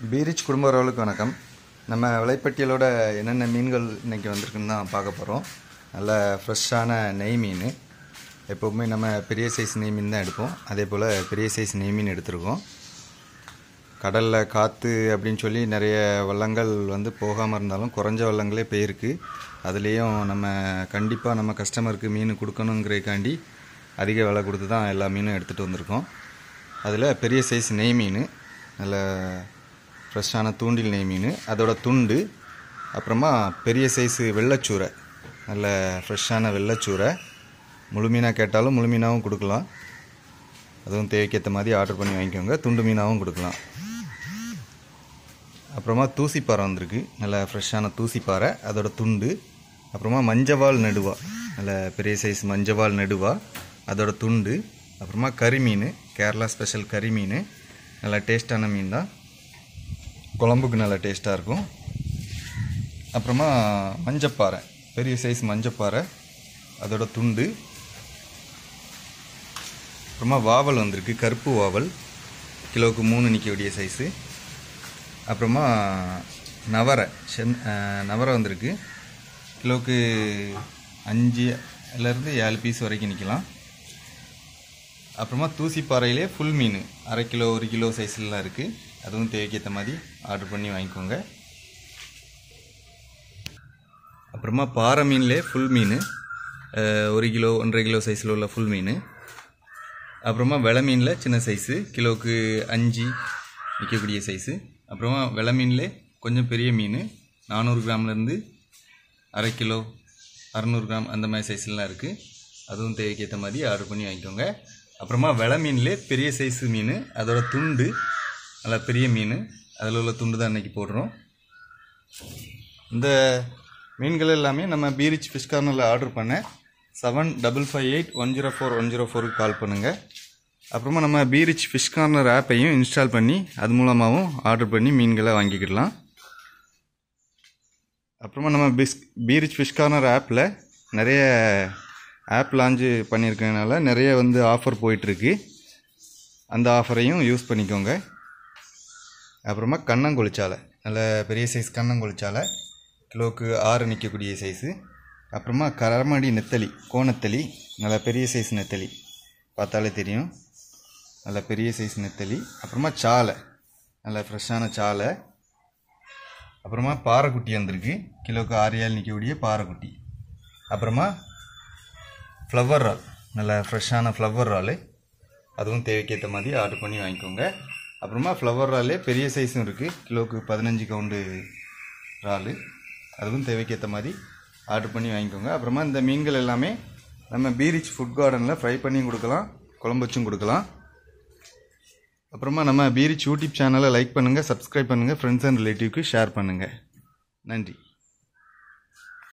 பீரிச் குடும்ப உறவுகளுக்கு வணக்கம் நம்ம விலைப்பட்டியலோட என்னென்ன மீன்கள் இன்றைக்கி வந்திருக்குன்னு தான் பார்க்க போகிறோம் நல்ல ஃப்ரெஷ்ஷான நெய் மீன் எப்போவுமே நம்ம பெரிய சைஸ் நெய் மீன் தான் எடுப்போம் அதே போல் பெரிய சைஸ் நெய் மீன் எடுத்திருக்கோம் கடலில் காற்று அப்படின்னு சொல்லி நிறைய வள்ளங்கள் வந்து போகாமல் இருந்தாலும் குறைஞ்ச வள்ளங்களே போயிருக்கு அதுலேயும் நம்ம கண்டிப்பாக நம்ம கஸ்டமருக்கு மீன் கொடுக்கணுங்கிறதுக்காண்டி அதிக விலை கொடுத்து தான் எல்லா மீனும் எடுத்துகிட்டு வந்திருக்கோம் அதில் பெரிய சைஸ் நெய் மீன் நல்ல ஃப்ரெஷ்ஷான தூண்டில் நெய் மீன் அதோட துண்டு அப்புறமா பெரிய சைஸு வெள்ளைச்சூரை நல்ல ஃப்ரெஷ்ஷான வெள்ளைச்சூரை முழு மீனாக கேட்டாலும் முழு மீனாகவும் கொடுக்கலாம் அதுவும் தேவைக்கேற்ற மாதிரி ஆர்டர் பண்ணி வாங்கிக்கோங்க துண்டு மீனாகவும் கொடுக்கலாம் அப்புறமா தூசிப்பாறை வந்திருக்கு நல்ல ஃப்ரெஷ்ஷான தூசிப்பாறை அதோட துண்டு அப்புறமா மஞ்சவால் நடுவா நல்ல பெரிய சைஸ் மஞ்சவால் நடுவா அதோட துண்டு அப்புறமா கறிமீன் கேரளா ஸ்பெஷல் கறிமீன் நல்லா டேஸ்டான மீன் தான் குழம்புக்கு நல்லா டேஸ்ட்டாக இருக்கும் அப்புறமா மஞ்சப்பாறை பெரிய சைஸ் மஞ்சப்பாறை அதோட துண்டு அப்புறமா வாவல் வந்திருக்கு கருப்பு வாவல் கிலோவுக்கு மூணு நிற்கக்கூடிய சைஸு அப்புறமா நவரை சென் நவரை வந்திருக்கு கிலோவுக்கு அஞ்சுலேருந்து ஏழு பீஸ் வரைக்கும் நிற்கலாம் அப்புறமா தூசிப்பாறையிலே ஃபுல் மீன் அரை கிலோ ஒரு கிலோ சைஸ்லாம் இருக்குது அதுவும் தேவைக்கேற்ற மாதிரி ஆர்டர் பண்ணி வாங்கிக்கோங்க அப்புறமா பாறை மீன்லே ஃபுல் மீன் ஒரு கிலோ ஒன்றரை கிலோ சைஸில் உள்ள ஃபுல் மீன் அப்புறமா வெலை மீனில் சின்ன சைஸு கிலோவுக்கு அஞ்சு விற்கக்கூடிய சைஸு அப்புறமா வெலை மீன்லே கொஞ்சம் பெரிய மீன் நானூறு கிராம்லேருந்து அரை கிலோ அறநூறு கிராம் அந்த மாதிரி சைஸ்லாம் இருக்குது அதுவும் தேவைக்கேற்ற மாதிரி ஆர்டர் பண்ணி வாங்கிக்கோங்க அப்புறமா வெலை மீன்லே பெரிய சைஸு மீன் அதோட துண்டு நல்லா பெரிய மீன் அதில் உள்ள துண்டு தான் இன்றைக்கி போடுறோம் இந்த மீன்கள் எல்லாமே நம்ம பீரிச் ஃபிஷ் கார்னரில் ஆர்டர் பண்ண seven double five eight one zero four one zero ஃபோருக்கு கால் பண்ணுங்கள் அப்புறமா நம்ம பீரிச் ஃபிஷ் கார்னர் ஆப்பையும் இன்ஸ்டால் பண்ணி அது மூலமாகவும் ஆர்டர் பண்ணி மீன்களை வாங்கிக்கிடலாம் அப்புறமா நம்ம பிஸ் பீரிச் ஃபிஷ் கார்னர் ஆப்பில் நிறைய ஆப் லான்ச்சு பண்ணியிருக்கனால நிறைய வந்து ஆஃபர் போயிட்டுருக்கு அந்த ஆஃபரையும் யூஸ் பண்ணிக்கோங்க அப்புறமா கண்ணங்கொளிச்சாலை நல்ல பெரிய சைஸ் கண்ணங்கொளிச்சாலை கிலோவுக்கு ஆறு நிற்கக்கூடிய சைஸு அப்புறமா கரமடி நெத்தலி கோணத்தலி நல்ல பெரிய சைஸ் நெத்தலி பார்த்தாலே தெரியும் நல்ல பெரிய சைஸ் நெத்தலி அப்புறமா சாலை நல்ல ஃப்ரெஷ்ஷான சாலை அப்புறமா பாறைக்குட்டி வந்திருக்கு கிலோவுக்கு ஆறு ஏழு நிற்கக்கூடிய பாறைக்குட்டி அப்புறமா ஃப்ளவர் ரால் நல்ல ஃப்ரெஷ்ஷான ஃப்ளவர் ரால் அதுவும் தேவைக்கேற்ற மாதிரி ஆர்டர் பண்ணி வாங்கிக்கோங்க அப்புறமா ஃப்ளவர் ராலே பெரிய சைஸும் இருக்குது கிலோவுக்கு பதினஞ்சு கவுண்டு இறால் அதுவும் தேவைக்கேற்ற மாதிரி ஆர்டர் பண்ணி வாங்கிக்கோங்க அப்புறமா இந்த மீன்கள் எல்லாமே நம்ம பீரிச் ஃபுட் கார்டனில் ஃப்ரை பண்ணியும் கொடுக்கலாம் குழம்பு வச்சும் கொடுக்கலாம் அப்புறமா நம்ம பீரிச் யூடியூப் சேனலை லைக் பண்ணுங்கள் சப்ஸ்கிரைப் பண்ணுங்கள் ஃப்ரெண்ட்ஸ் அண்ட் ரிலேட்டிவ்க்கு ஷேர் பண்ணுங்கள் நன்றி